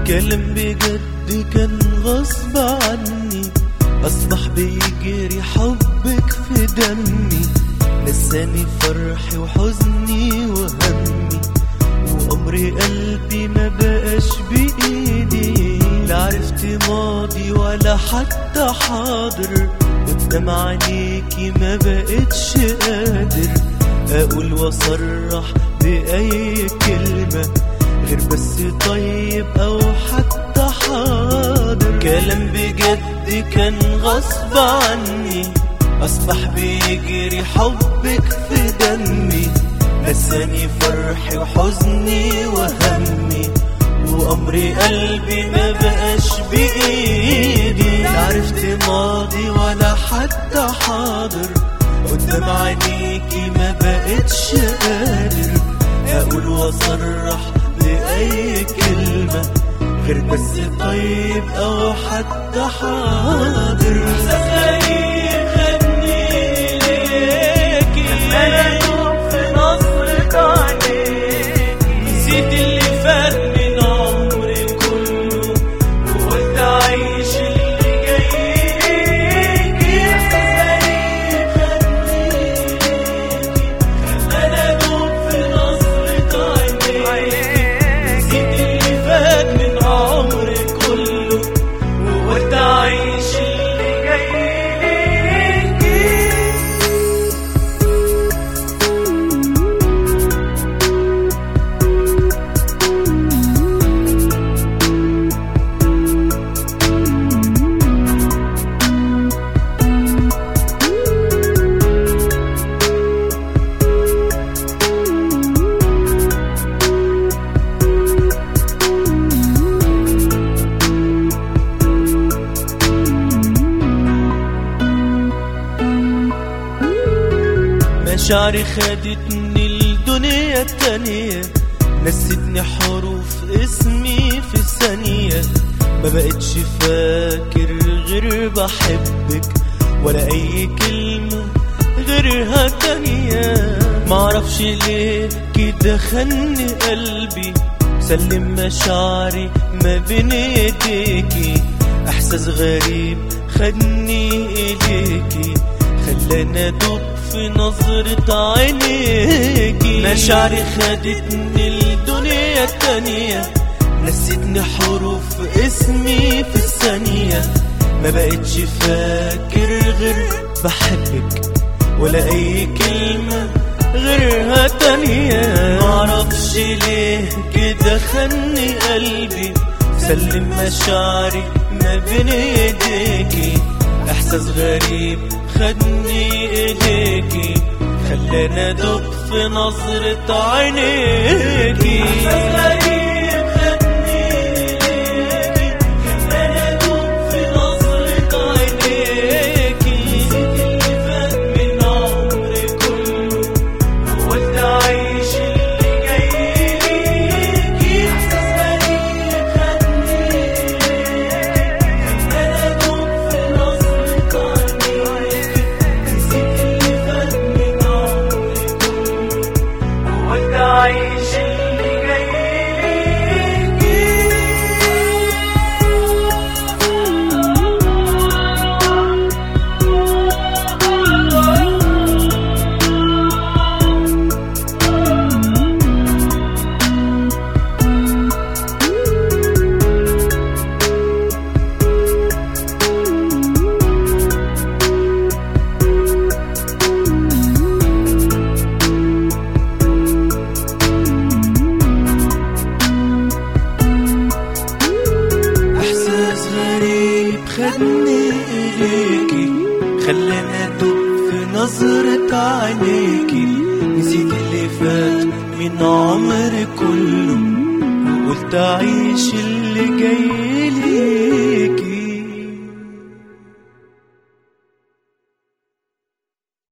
كلام بجد كان غصب عني أصبح بيجري حبك في دمي نساني فرحي وحزني وهمي وأمر قلبي ما بقاش بإيدي لا عرفت ماضي ولا حتى حاضر قدام عينيكي ما بقتش قادر أقول وأصرح بأي كلمة غير بس طيب أو حتى حاضر كلام بجد كان غصب عني أصبح بيجري حبك في دمي نساني فرحي وحزني وهمي وأمري قلبي ما بقاش بإيدي لا عرفت ماضي ولا حتى حاضر قدام عينيكي ما بقتش قادر أقول وأصرح بأي كلمة غير بس طيب أو حتى حاضر إحساس غريب خدني ليكي أنا أدوب في نظرة عينيكي نسيت اللي فات من عمري كله وقلت أعيش اللي جاي ليكي إحساس غريب خدني ليكي أنا أدوب في نظرة عينيكي نسيت اللي فات من عمري كله وقلت أعيش اللي جاي ليكي مشاعري خدتني الدنيا التانية نسيتني حروف اسمي في ثانية ما بقتش فاكر غير بحبك ولا أي كلمة غيرها تانية معرفش ليه كده خني قلبي سلم مشاعري ما بين ايديكي احساس غريب خدني اليكي خلاني ادوب في نظرة عينيكي مشاعري خدتني الدنيا التانية نسيتني حروف اسمي في الثانية ما بقتش فاكر غير بحبك ولا اي كلمة غيرها تانية معرفش ليه كده خني قلبي سلم مشاعري ما بين ايديكي احساس غريب خدني اليكي خلاني ادوب في نظرة عينيكي احساس غريب خدني اليكي خلاني ادوب في نظرة عينيكي نسيت اللي فات من عمري كله وقلت أعيش اللي جاي ليكي إحساس غريب خدني أنا أدوب في نظرة عينيكي نسيت اللي فات من عمري كله وقلت أعيش اللي جاي احساس غريب خدني اليكي خلاني ادوب في نظرة عينيكي نسيت اللي فات من عمري كله وقلت اعيش اللي جاي لي